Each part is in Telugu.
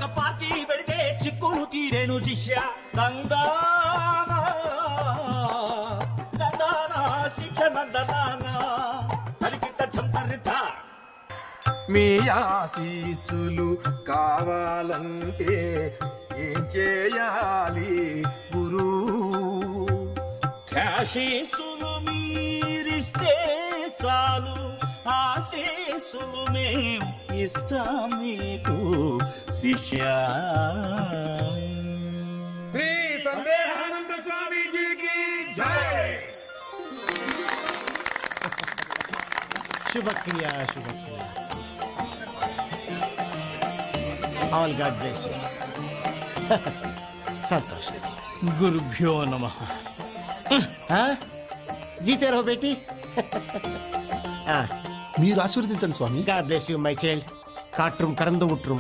పార్టీ పెడితే చిక్కులు తీరేను శిష్య నందానా నందానా శిక్ష నందనానా తరికిట చంపరిత మీ ఆశీస్సులు కావాలంటే ఏం చేయాలి గురు కాశీసులు మీరిస్తే చాలు ఆశీసులు మేం ఇస్తాం మీకు శిష్య శ్రీ సందేహానంద స్వామీజీకి జై శుభక్రియ శుభక్రియ ఆల్ గాడ్ బ్లెస్ యూ సంతోషం గురుభ్యో నమ हाँ? जीते रहो बेटी మీరు ఆశీర్వదించండి స్వామి God bless you my child కాట్rum కరందు ఉట్rum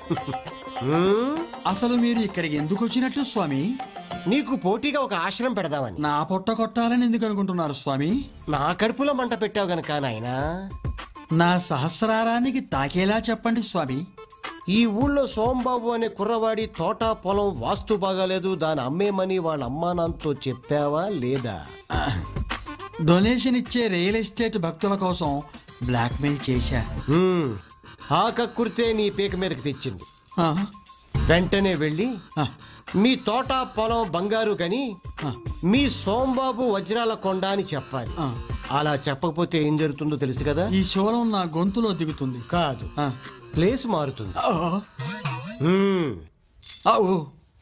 అసలు మీరు ఇక్కడికి ఎందుకు వచ్చినట్టు స్వామి నీకు పోటీగా ఒక ఆశ్రమం పెడదామని నా పొట్ట కొట్టాలని ఎందుకు అనుకుంటున్నారు స్వామి నా కడుపులో మంట పెట్టావు గనక నాయనా నా సహస్రారానికి తాకేలా చెప్పండి స్వామి ఈ ఊళ్ళో సోంబాబు అనే కుర్రవాడి తోట పొలం వాస్తు బాగాలేదు దాని అమ్మేమని వాళ్ళ అమ్మా నాన్నతో చెప్పావా లేదా డొనేషన్ ఇచ్చే రియల్ ఎస్టేట్ భక్తుల కోసం బ్లాక్మెయిల్ చేశా హ్మ్. ఆ కక్కుర్తే నీ పీక మీదకి తెచ్చింది ఆ, వెంటనే వెళ్ళి ఆ, మీ తోట పొలం బంగారు గని మీ సోంబాబు వజ్రాల కొండ అని చెప్పాలి ఆ. అలా చెప్పకపోతే ఏం జరుగుతుందో తెలుసు కదా ఈ శూలం నా గొంతులో దిగుతుంది కాదు ఆ. ప్లేస్ మారుతుంది ఆ, హ్మ్. ఆ, ఓ.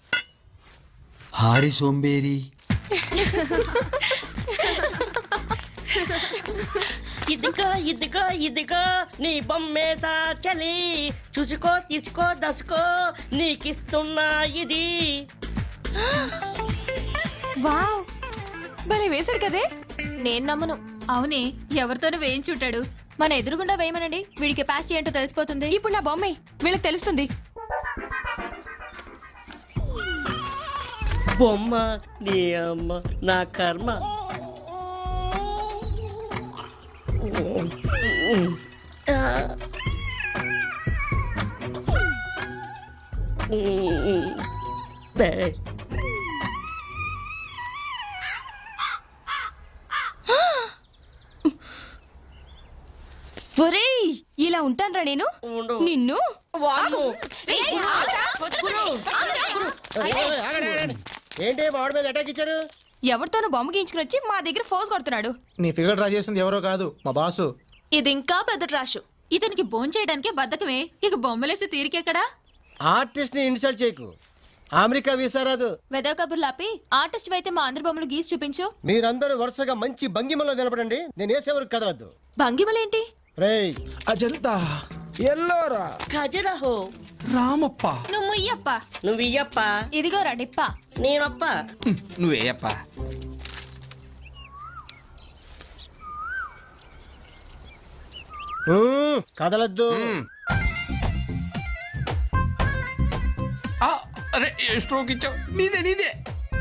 హారి సోంబేరి ఇదిగో ఇదిగో ఇదిగో నీ బొమ్మేసా చలి చూసుకో తీసుకో దసుకో నీకిస్తున్నా ఇది వావ్ భలే వేశాడు కదే నేను నమ్మను అవునే ఎవరితోనూ వేయించుంటాడు మన ఎదురుగుండా వేయమనండి వీడి కెపాసిటీ ఏంటో తెలిసిపోతుంది ఇప్పుడు నా బొమ్మే వీళ్ళకి తెలుస్తుంది బొమ్మ నీ అమ్మ నా కర్మ బే ఒరేయ్ ఇలా ఉంటానరా నేను ఉండు. నిన్ను వాడు. ఏంటి వాడి మీద అటాక్ ఇచ్చారు ఎవరితోనూ బొమ్మ గీయించుకుని వచ్చి మా దగ్గర ఫోర్స్ కొడుతున్నాడు నీ ఫిగర్ డ్రా చేసింది ఎవరో కాదు మా బాసు ఇది ఇంకా పెద్ద ట్రాష్ ఇతనికి బోన్ చేయడానికే బద్దకమే ఇక బొమ్మలేసి తీరికెక్కడా ఆర్టిస్ట్ ని ఇన్సల్ట్ చేయకు అమెరికా వీసా రాదు వెదవ కబుర్లు ఆపి ఆర్టిస్ట్ అయితే మా అందరి బొమ్మలు గీసి చూపించు మీరందరూ వరుసగా మంచి భంగిమలో నిలబడండి నేను వేసేవరకు కదలద్దు భంగిమలేంటి రేయ్ అజంతా ఎల్లోరా ఖజరహో రామప్ప నువ్వు ముయ్యప్ప నువ్వు ఇయ్యప్ప ఇదిగో డిప్ప నేనప్ప నువ్వేయప్ప హ్మ్, కదలద్దు అరే స్ట్రోక్ ఇచ్చావు నీదే నీదే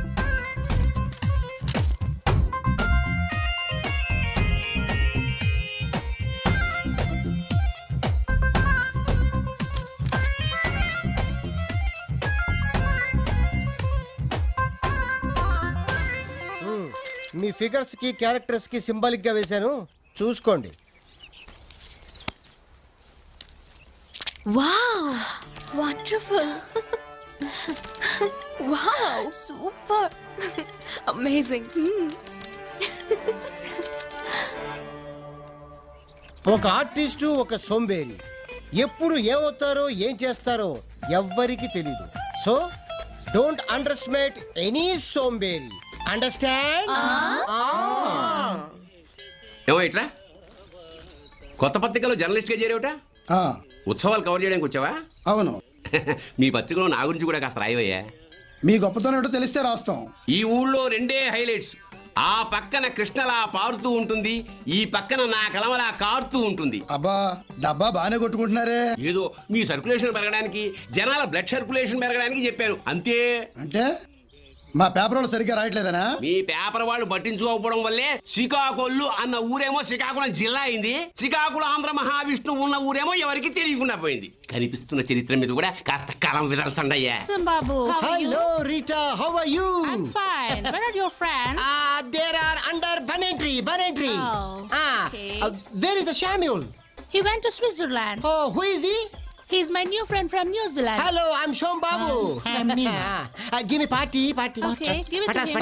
మీ ఫిగర్స్ కి క్యారెక్టర్స్ కి సింబాలిక్ గా వేశాను చూసుకోండి wow wonderful wow super amazing ఒక ఆర్టిస్టు ఒక సోంబేరి ఎప్పుడు ఏమవుతారో ఏం చేస్తారో ఎవ్వరికి తెలీదు సో డోంట్ అండర్స్టిమేట్ ఎనీ సోంబేరి అండర్స్టాండ్ ఏమో ఇట్రా కొత్త పత్రికలో జర్నలిస్ట్గా చేరేవట ఆ, ఉత్సవాలు కవర్ చేయడానికి వచ్చావా అవును మీ పత్రికలో నా గురించి కూడా కాస్త రాయవయ్యా మీ గొప్పతనం ఏంటో తెలిస్తే రాస్తాం ఈ ఊళ్ళో రెండే హైలైట్స్ ఆ పక్కన కృష్ణలా పారుతూ ఉంటుంది ఈ పక్కన నా కలమలా కారుతూ ఉంటుంది అబ్బా డబ్బా బాగానే కొట్టుకుంటున్నారే ఏదో మీ సర్క్యులేషన్ పెరగడానికి జనాల బ్లడ్ సర్క్యులేషన్ పెరగడానికి చెప్పాను అంతే అంటే మా పేపర్ వాళ్ళు సరిగ్గా రాయట్లేదనా మీ పేపర్ వాళ్ళు పట్టించుకోకపోవడం వల్లే శ్రీకాకుళం అన్న ఊరేమో శ్రీకాకుళం జిల్లా అయింది శ్రీకాకుళం ఆంధ్ర మహావిష్ణువు ఉన్న ఊరేమో ఎవరికి తెలియకుండా పోయింది కనిపిస్తున్న చరిత్ర మీద కూడా కాస్త కలం విదల్చండి అయ్యా Babu, how are you? Hello Rita how are you I'm fine. Where are your friends? There are under banana tree banana tree Oh, okay. Where is the Samuel He went to Switzerland. Oh who is he He's my new friend from New Zealand. Hello I'm Shom Babu I'm Meena. Give me party party Okay, give it to Patas him.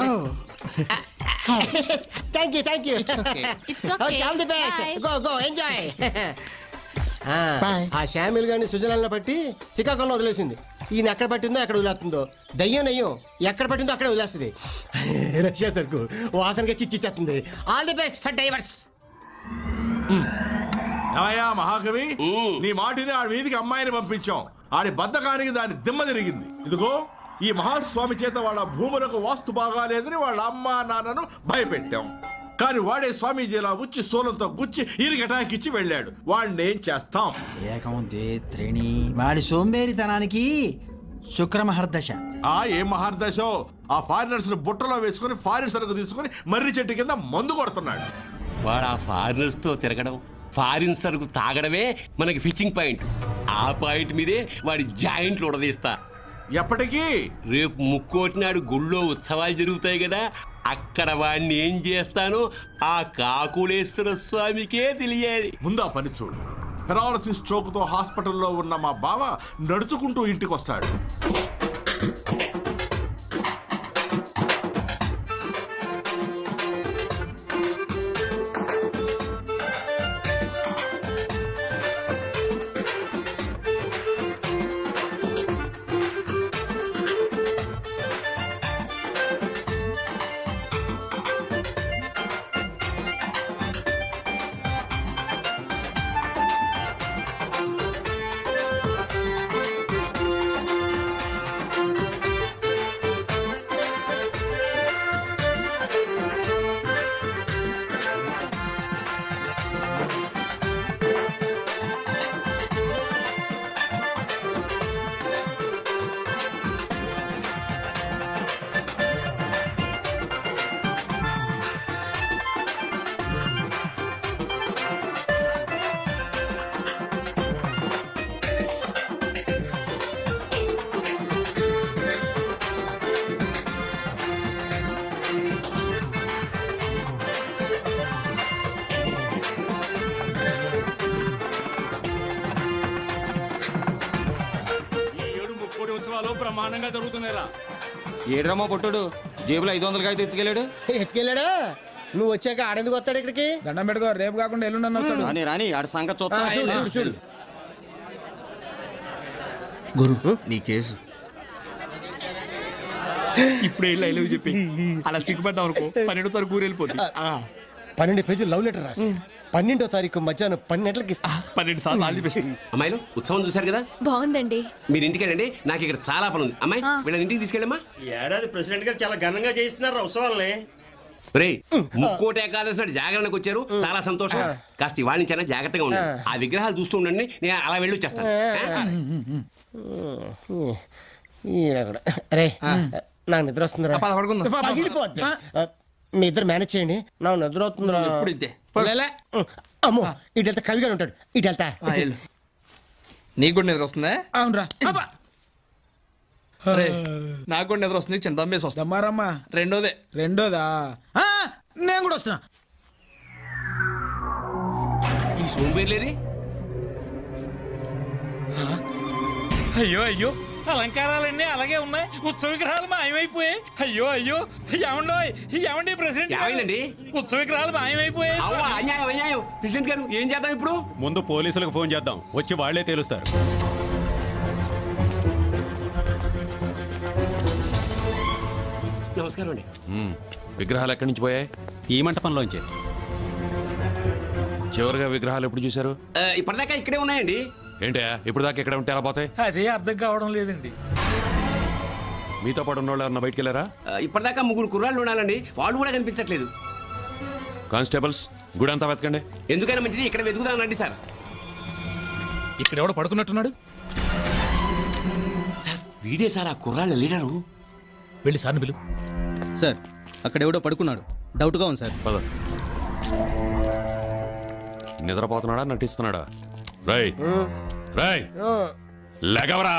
Thank you thank you It's okay. All the best Bye. Go go enjoy ఆ శామ్యుల్ గారిని సుజలాలను బట్టి శ్రీకాకుళంలో వదిలేసింది ఈయన ఎక్కడ పట్టిందో ఎక్కడ వదిలేస్తుందో దయ్యం నయ్యం ఎక్కడ పట్టిందో అక్కడ వదిలేస్తుంది రష్యా సరుకు వాసనగా కిక్కిచ్చేస్తుంది all the best for divers ఏమయ్యా మహాకవి నీ మాటిని ఆడి వీధికి అమ్మాయిని పంపించాం ఆడి బద్దకానికి దాని దిమ్మ తిరిగింది ఇదిగో ఈ మహాస్వామి చేత వాళ్ళ భూములకు వాస్తు బాగాలేదని వాళ్ళ అమ్మ నాన్నను భయపెట్టాం కానీ వాడే స్వామీజీలా ఉచ్చి సోలంతో గుచ్చి ఈయనకి అటాక్ ఇచ్చి వెళ్ళాడు వాడిని ఏం చేస్తాం ఏకముందే త్రేణి వాడి సోంబేరితనానికి శుక్రమహర్దశ ఆ ఏ మహార్దశో ఆ ఫారినర్స్ ను బుట్టలో వేసుకుని ఫారిన్ సరుకు తీసుకుని మర్రి చెట్టు కింద మందు కొడుతున్నాడు వాడు ఆ ఫారినర్స్ తో తిరగడం ఫారిన్ సరుకు తాగడమే మనకి ఫిచ్చింగ్ పాయింట్ ఆ పాయింట్ మీదే వాడి జాయింట్లు ఉడదీస్తా ఎప్పటికీ రేపు ముక్కోటి నాడు గుళ్ళో ఉత్సవాలు జరుగుతాయి కదా అక్కడ వాడిని ఏం చేస్తానో ఆ కాకులేశ్వర స్వామికే తెలియాలి ముందా పని చూడు పెరాలసిస్ స్ట్రోక్ తో హాస్పిటల్లో ఉన్న మా బావ నడుచుకుంటూ ఇంటికి వస్తాడు ఏడు ముక్కోటి ఉత్సవాలు బ్రహ్మాండంగా జరుగుతున్నాయిరా ఏడ్రమ్మా పొట్టుడు జేబులో ఐదు వందలకి అయితే ఎత్తుకెళ్ళాడు ఎత్తుకెళ్ళాడా నువ్వు వచ్చాక ఆడెందుకు వస్తాడు ఇక్కడికి దండం పెట్టుకో రేపు కాకుండా ఎల్లుండి వస్తాడు రాని రాని ఆడి సంగతి ఆ, చూస్తా చూడు చూడు చూడు గురు నీ కేసు ఇప్పుడు వెళ్ళి ఐ లవ్ చెప్పి అలా సిగ్గుపడ్డాం అనుకో పన్నెండు తరకు ఊరు వెళ్ళిపోతుంది పన్నెండు పేజీలు లవ్ లెటర్ రాసి పన్నెండో తారీఖు మధ్యాహ్నం పన్నెండుకి ఇస్తా పన్నెండు సార్లు ఆల్ ది బెస్ట్ అమ్మాయిలు ఉత్సవం చూశారు కదా బాగుందండి మీరు ఇంటికి వెళ్ళండి నాకు ఇక్కడ చాలా పని ఉంది అమ్మాయి వీళ్ళని ఇంటికి తీసుకెళ్ళమ్మా ఏడాది ప్రెసిడెంట్ గారు చాలా ఘనంగా చేస్తున్నారు ఉత్సవాలని రే ముక్కోటి ఏకాదశి నాడు జాగరణకు వచ్చారు చాలా సంతోషం కాస్త ఇవాళ నుంచైనా జాగ్రత్తగా ఉండండి ఆ విగ్రహాలు చూస్తూ ఉండండి నేను అలా వెళ్ళి వచ్చేస్తాను ఈయన కూడా. అరే నాకు నిద్ర వస్తుందిరా పగిలిపోద్ది. ఆ, మీ ఇద్దరు మేనేజ్ చేయండి నాకు నిద్ర వస్తుందిరా ఎప్పుడు ఇంతే అమ్మో ఇటు వెళ్తా కవిగా ఉంటాడు ఇటు వెళ్తా నీకు కూడా నిద్ర వస్తుందా అవునరా అరే నాకు కూడా నిద్ర వస్తుంది చిన్న దమ్మేసి వస్తా దమ్మారమ్మా రెండోదే రెండోదా ఆ, నేను కూడా వస్తున్నా ఈ సోంబేర్లేరి అయ్యో అయ్యో అలంకారాలన్నీ అలాగే ఉన్నాయి ఉత్సవ విగ్రహాలు మాయమైపోయాయి అయ్యో అయ్యో ఏమండో ఏమండి ప్రెసిడెంట్ గారు? ఏమైందండి? ఉత్సవ విగ్రహాలు మాయమైపోయాయి అవ్వ, అన్యాయం అన్యాయం ప్రెసిడెంట్ గారు ఏం చేద్దాం ఇప్పుడు ముందు పోలీసులకు ఫోన్ చేద్దాం వచ్చి వాళ్లే తేలుస్తారు నమస్కారం అండి మ్మ్. విగ్రహాలు ఎక్కడి నుంచి పోయాయి ఈ మంటపంలోంచి చివరిగా విగ్రహాలు ఎప్పుడు చూశారు ఆ, ఇప్పటిదాకా ఇక్కడే ఉన్నాయండి ఏంటా ఇప్పుడు దాకా ఎక్కడ ఉంటే ఎలా పోతాయి అదే అర్థం కావడం లేదండి మీతో పాటు ఉన్న వాళ్ళు ఎవరన్నా బయటికి వెళ్ళారా ఆ, ఇప్పటిదాకా ముగ్గురు కుర్రాళ్ళు ఉండాలండి వాళ్ళు కూడా కనిపించట్లేదు కానిస్టేబుల్స్ గుడి అంతా వెతకండి ఎందుకైనా మంచిది ఇక్కడ వెతుకుదానండి సార్ ఇక్కడ ఎవడో పడుకున్నట్టున్నాడు సార్ వీడే సార్ ఆ కుర్రాళ్ళ లీడరు వెళ్ళి సార్ని పిలు సార్ అక్కడ ఎవడో పడుకున్నాడు డౌట్గా ఉంది సార్ పద నిద్రపోతున్నాడా నటిస్తున్నాడా రై రై లెగవరా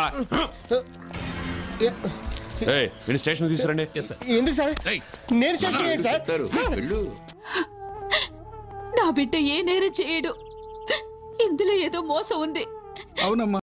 ఏయ్ వీని స్టేషన్ తీసుకురండి ఎందుకు సార్ నేను చేస్తున్నాను సార్ సార్ నా బిడ్డ ఏ నేరం చేయడు ఇందులో ఏదో మోసం ఉంది అవునమ్మా